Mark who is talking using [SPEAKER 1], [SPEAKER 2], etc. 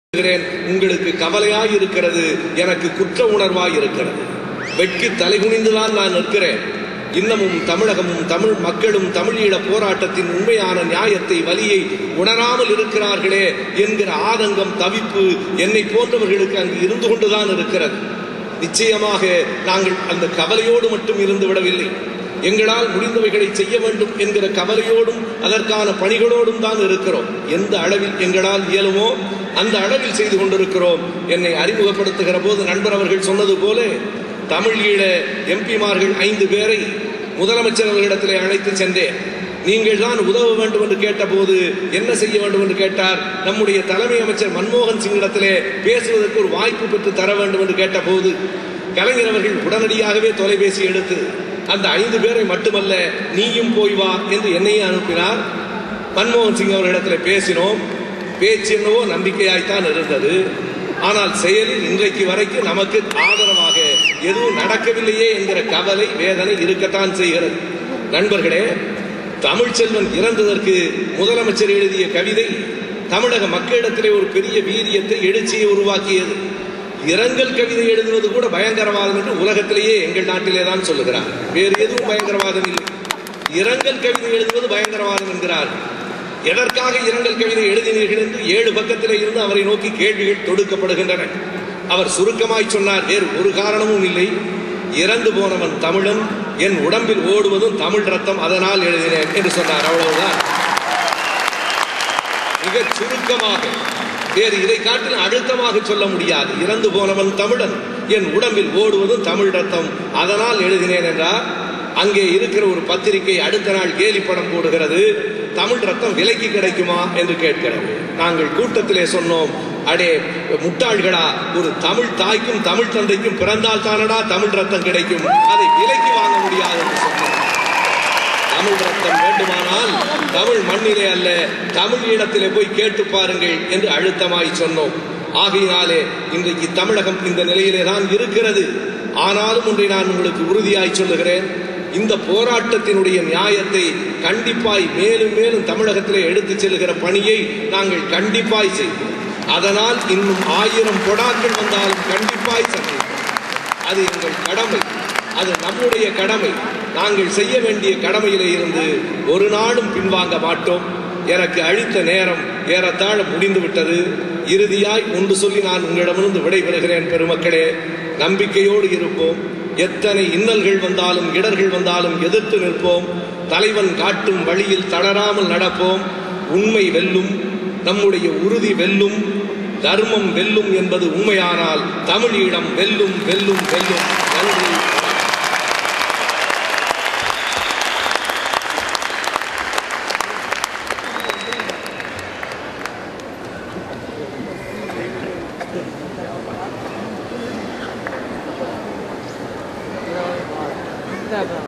[SPEAKER 1] சொல்கிறேன் உங்களுக்கு கவலையாய் இருக்கிறது எனக்கு குற்ற உணர்வாய் இருக்கிறது வெட்கி தலைகுனிந்துதான் நான் நிற்கிறேன் இன்னமும் தமிழகமும் தமிழ் மக்களும் தமிழீழ போராட்டத்தின் உண்மையான நியாயத்தை வலியை உணராமல் இருக்கிறார்களே என்கிற ஆதங்கம் தவிப்பு என்னை போன்றவர்களுக்கு அங்கு இருந்து கொண்டுதான் இருக்கிறது நிச்சயமாக நாங்கள் அந்த கவலையோடு மட்டும் இருந்து விடவில்லை எங்களால் முடிந்தவைகளை செய்ய வேண்டும் என்கிற கவலையோடும் அதற்கான பணிகளோடும் தான் இருக்கிறோம் எந்த அளவில் எங்களால் இயலுமோ அந்த அளவில் செய்து கொண்டிருக்கிறோம் என்னை அறிமுகப்படுத்துகிற போது நண்பர் அவர்கள் சொன்னது போல தமிழ் ஈழ எம்பிமார்கள் ஐந்து பேரை முதலமைச்சர் அவர்களிடத்திலே அழைத்து சென்றேன் நீங்கள் தான் உதவ வேண்டும் என்று கேட்டபோது என்ன செய்ய வேண்டும் என்று கேட்டார் நம்முடைய தலைமை அமைச்சர் மன்மோகன் சிங்கிடத்திலே பேசுவதற்கு ஒரு வாய்ப்பு பெற்று தர வேண்டும் என்று கேட்டபோது கலைஞர் அவர்கள் உடனடியாகவே தொலைபேசி எடுத்து அந்த ஐந்து பேரை மட்டுமல்ல நீயும் போய் வா என்று என்னையும் அனுப்பினார் மன்மோகன் சிங் அவர்களிடத்தில் பேசினோம் பேச்சு என்னவோ நம்பிக்கையாய்த்தான் இருந்தது ஆனால் செயலில் இன்றைக்கு வரைக்கும் நமக்கு ஆதரவாக எதுவும் நடக்கவில்லையே என்கிற கவலை வேதனை இருக்கத்தான் செய்கிறது நண்பர்களே தமிழ்ச்செல்வன் இறந்ததற்கு முதலமைச்சர் எழுதிய கவிதை தமிழக மக்களிடத்திலே ஒரு பெரிய வீரியத்தை எழுச்சியை உருவாக்கியது இரங்கல் கவிதை எழுதுவது கூட பயங்கரவாதம் என்று உலகத்திலேயே எங்கள் நாட்டிலே தான் சொல்லுகிறார் வேறு எதுவும் பயங்கரவாதம் இல்லை இரங்கல் கவிதை எழுதுவது பயங்கரவாதம் என்கிறார் எதற்காக இரங்கல் கவிதை எழுதினீர்கள் என்று ஏழு பக்கத்திலே இருந்து அவரை நோக்கி கேள்விகள் தொடுக்கப்படுகின்றன அவர் சுருக்கமாய் சொன்னார் வேறு ஒரு காரணமும் இல்லை இறந்து போனவன் தமிழன் என் உடம்பில் ஓடுவதும் தமிழ் ரத்தம் அதனால் எழுதினேன் என்று சொன்னார் அவ்வளவுதான் மிக சுருக்கமாக வேறு இதை காட்டில் அழுத்தமாக சொல்ல முடியாது இறந்து போனவன் தமிழன் என் உடம்பில் ஓடுவதும் தமிழ் ரத்தம் அதனால் எழுதினேன் என்றார் அங்கே இருக்கிற ஒரு பத்திரிகை அடுத்த நாள் கேலி படம் போடுகிறது தமிழ் ரத்தம் விலைக்கு கிடைக்குமா என்று கேட்கிறது நாங்கள் கூட்டத்திலே சொன்னோம் அடே முட்டாள்களா ஒரு தமிழ் தாய்க்கும் தமிழ் தந்தைக்கும் பிறந்தால் தானடா தமிழ் ரத்தம் கிடைக்கும் அதை விலைக்கு வாங்க முடியாது என்று சொன்னோம் தமிழ் ரத்தம் வேண்டுமானால் தமிழ் மண்ணிலே அல்ல தமிழ் இடத்திலே போய் கேட்டு பாருங்கள் என்று அழுத்தமாய் சொன்னோம் ஆகையினாலே இன்றைக்கு தமிழகம் இந்த நிலையிலே தான் இருக்கிறது ஆனாலும் ஒன்றை நான் உங்களுக்கு உறுதியாய் சொல்லுகிறேன் இந்த போராட்டத்தினுடைய நியாயத்தை கண்டிப்பாய் மேலும் மேலும் தமிழகத்திலே எடுத்துச் செல்கிற பணியை நாங்கள் கண்டிப்பாய் செய்வோம் அதனால் இன்னும் ஆயிரம் கொடாக்கள் வந்தாலும் கண்டிப்பாய் சந்திப்போம் அது எங்கள் கடமை அது நம்முடைய கடமை நாங்கள் செய்ய வேண்டிய கடமையிலே இருந்து ஒரு நாளும் பின்வாங்க மாட்டோம் எனக்கு அழித்த நேரம் ஏறத்தாழ முடிந்து விட்டது இறுதியாய் ஒன்று சொல்லி நான் உங்களிடமிருந்து விடைபெறுகிறேன் பெருமக்களே நம்பிக்கையோடு இருப்போம் எத்தனை இன்னல்கள் வந்தாலும் இடர்கள் வந்தாலும் எதிர்த்து நிற்போம் தலைவன் காட்டும் வழியில் தளராமல் நடப்போம் உண்மை வெல்லும் நம்முடைய உறுதி வெல்லும் தர்மம் வெல்லும் என்பது உண்மையானால் தமிழீழம் வெல்லும் வெல்லும் வெல்லும் நன்றி
[SPEAKER 2] Да, да.